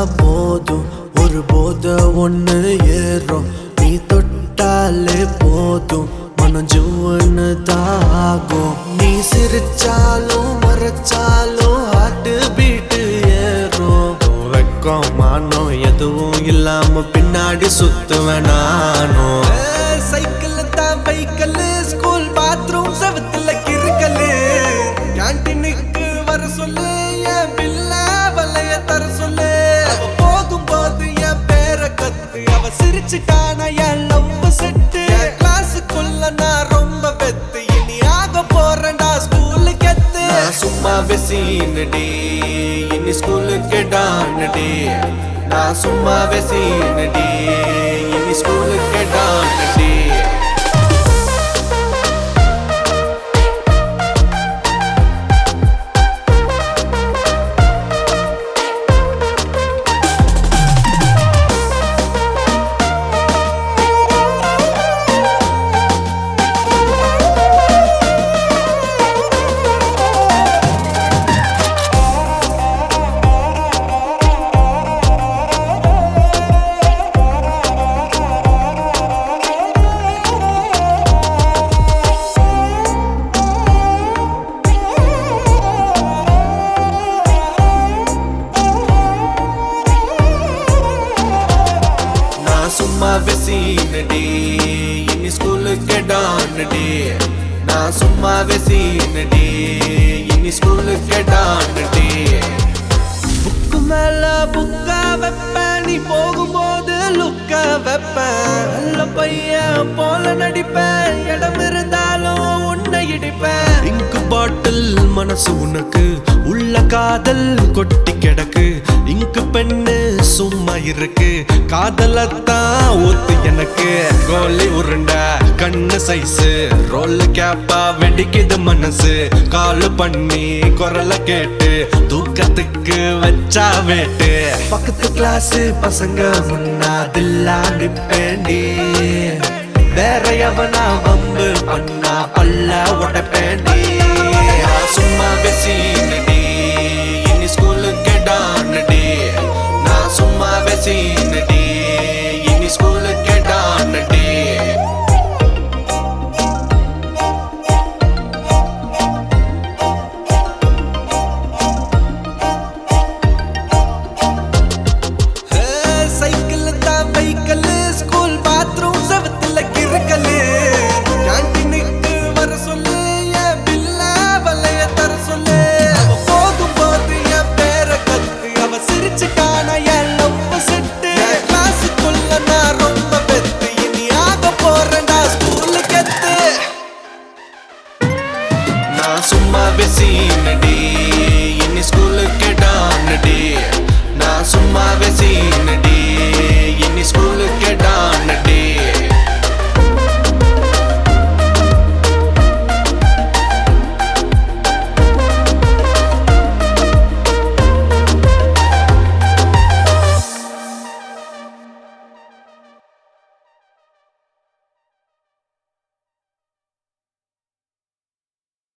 போதும் ஒரு போத ஒண்ணு ஏறும் நீ தொட்டாலே போதும் மனம் ஜூன்னு தாகும் நீ சிரிச்சாலும் மறைச்சாலும் ஹார்ட் பீட்டு ஏறும் வெக்கம் மானம் எதுவும் இல்லாம பின்னாடி சுத்துவேன் நானும் சைக்கிள் தான் பைக்கல் ஸ்கூல் பாத்ரூம் செவத்துல கிறுக்கல் கேன்டீனுக்கு வர சொல்லு என் பில்ல வலைய தர சொல்லு அவ போகும்போது என் பேரை கத்து அவ சிரிச்சுட்டானா என் லவ் செட்டு கிளாஸுக்குள்ள நான் ரொம்ப வெத்து இனி ஆக போறேன்டா ஸ்கூலுக்கு எத்து நான் சும்மா வெசீனடி இனி ஸ்கூலுக்கு டானடி நான் சும்மா வெசீனடி இனி ஸ்கூலுக்கு டானடி நான் சும்மா வெசீனடி இனி ஸ்கூலுக்கு டானடி நான் சும்மா வெசீனடி இனி ஸ்கூலுக்கு டானடி புக்கு மேல புக்கா வைப்பேன் நீ போகும்போது லுக்க வைப்பேன் நல்ல பையன் போல நடிப்பேன் இடம் இருந்தாலும் உன்னை இடிப்பேன் இங்கு பாட்டில் மனசு உனக்கு உள்ள காதல் கொட்டி கிடக்கு இங்கு பெண்ணு சும்மா இருக்கு காதலத்தான் ஊத்து எனக்கு கோலி உருண்டை கண்ணு சைஸு ரோல் கேப்பா வெடிக்குது மனசு கால் பண்ணி குரல கேட்டு தூக்கத்துக்கு வச்சா வேட்டு பக்கத்து கிளாஸ் பசங்க முன்னாதில்லா நிப்பேண்டி வேற எவனா வம்பு பண்ணா பல்ல உடப்பேண்டி சும்மா வெசீனடி இனி ஸ்கூலுக்கு டானடி நான் சும்மா வெசீனடி இனி ஸ்கூலுக்கு டானடி சைக்கிள் தான் பைக்கல் ஸ்கூல் பாத்ரூம் செவத்துல